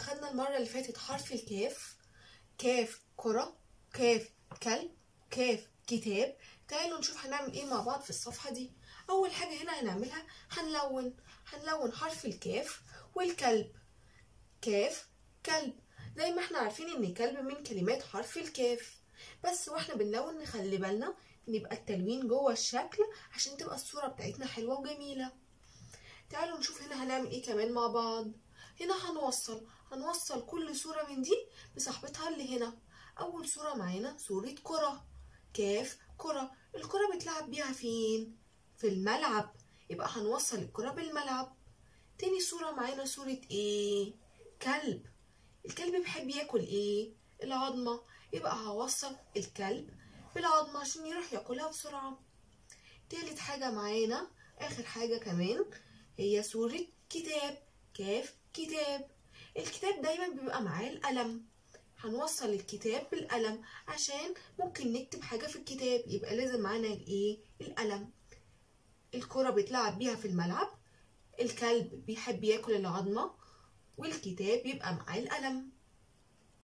أخدنا المرة اللي فاتت حرف الكاف كاف كرة كاف كلب كاف كتاب تعالوا نشوف هنعمل ايه مع بعض في الصفحة دي أول حاجة هنا هنعملها هنلون هنلون حرف الكاف والكلب كاف كلب زي ما احنا عارفين ان كلب من كلمات حرف الكاف بس واحنا بنلون نخلي بالنا ان يبقى التلوين جوه الشكل عشان تبقى الصورة بتاعتنا حلوة وجميلة تعالوا نشوف هنا هنعمل ايه كمان مع بعض هنا هنوصل هنوصل كل صورة من دي بصاحبتها اللي هنا أول صورة معانا صورة كرة كاف كرة الكرة بتلعب بيها فين؟ في الملعب يبقى هنوصل الكرة بالملعب تاني صورة معانا صورة ايه؟ كلب الكلب بيحب ياكل ايه؟ العظمة يبقى هوصل الكلب بالعظمة عشان يروح ياكلها بسرعة تالت حاجة معانا آخر حاجة كمان هي صورة كتاب كاف كتاب الكتاب دايما بيبقى معاه القلم هنوصل الكتاب بالقلم عشان ممكن نكتب حاجة في الكتاب يبقى لازم معانا الايه القلم الكرة بيتلعب بيها في الملعب الكلب بيحب ياكل العظمة والكتاب يبقى معاه القلم